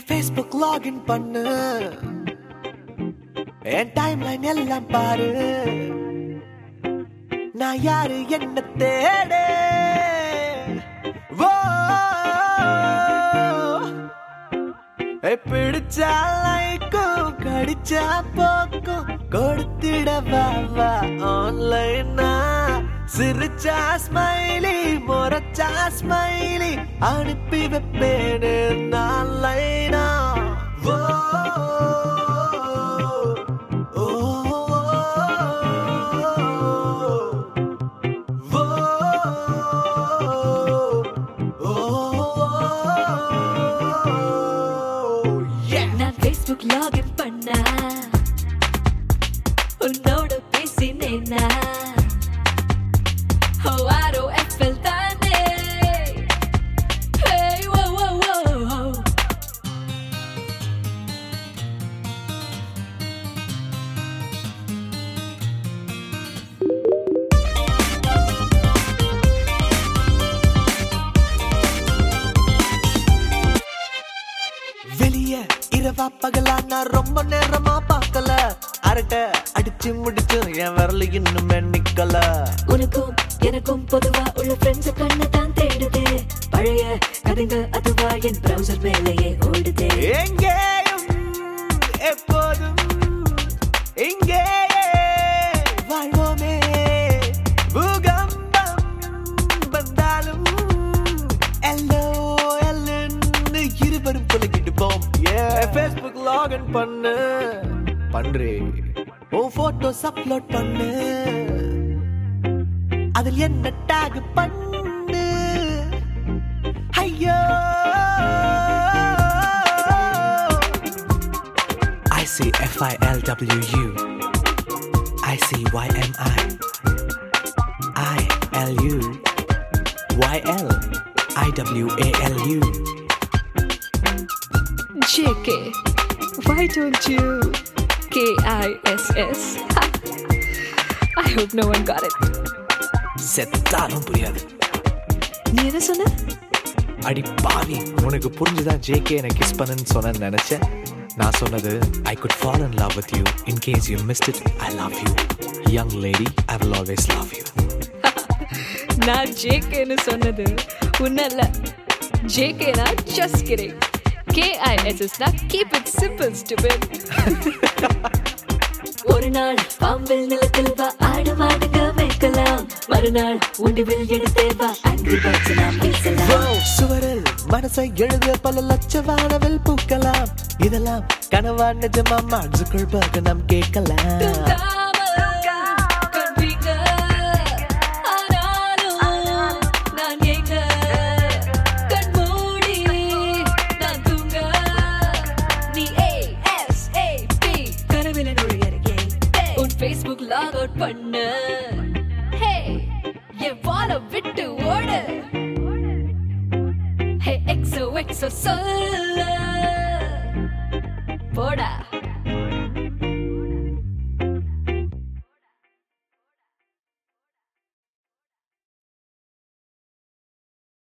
Facebook login பண்ணு என் time line எல்லாம் பாரு நான் யாரு என்ன தேடு ஓ ஏ, பிடிச்சா லைக்கும் கடிச்சா போக்கும் கொடுத்திட வா வா ஆன்லைனா சிரிச்சா ஸ்மைலி முறைச்சா ஸ்மைலி அனுப்பி வைப்பேனு நான் லைனா ஓ ஓ, ஓ, yeah. நான் Facebook லாகின் பண்ண உன்னோட பேசினேனா ஓ ஆரோ எஃப்எல் தானே Hey, whoa, whoa, whoa. வெளிய இரவா பகலா நான் ரொம்ப நேரமா பார்க்கல அரட்டை அடிச்சு முடிச்சு என் விரல் இன்னுமே நிக்கல உனக்கும் எனக்கும் பொதுவா உள்ள ஃப்ரெண்ட்ஸ் கண்ணு தான் தேடுது பழைய கதைங்க அதுவா என் ப்ரௌசர் மேலேயே ஓடுதே எங்கேயும் எப்போதும் இங்கேயே வாழ்வோமே பூகம்பம் வந்தாலும் எல்லோ எல்லுன்னு இருவரும் தொலைக்கிட்டு போம் ஃபேஸ்புக் லாகின் பண்ணு பண்றே உன் போட்டோஸ் அப்லோட் பண்ணு அதில் என்ன டேக் பண்ணு ஐயோ I see F I L W U I see Y M I I L U Y L I W A L U JK, why don't you K-I-S-S? I hope no one got it. செத்தாலும் புரியாது நீ என்ன சொன்ன அடி பாவி உனக்கு புரிஞ்சுதான் JK என்ன kiss பண்ணுன்னு சொன்னேன்னு நினைச்சேன் நான் சொன்னது I could fall in love with you in case you missed it I love you young lady I will always love you நான் ஜேகேன்னு சொன்னது உன்னல்ல ஜேகேனா ஜஸ்ட் கிரிங் கேஐஎஸ்எஸ்னா கீப் இட் சிம்பிள் ஸ்டூபிட் ஒரு நாள் பாம்பில் நிலத்தில் வா ஆடு மாடுங்க மேய்க்கலாம் மறுநாள் உண்டிவில் எடுத்தே வா ஆங்கிரி பேர்ட்ஸ் நாம் பேசலாம் சுவரில் மனசை எழுத பல லட்ச வானவில் பூக்கலாம் இதெல்லாம் கனவா நிஜமா மனசுக்குள் பார்க்க நாம் கேட்கலாம் Facebook log out பண்ணு Hey, என் வாழ விட்டு ஓடு Hey, XO XO சொல்லு போடா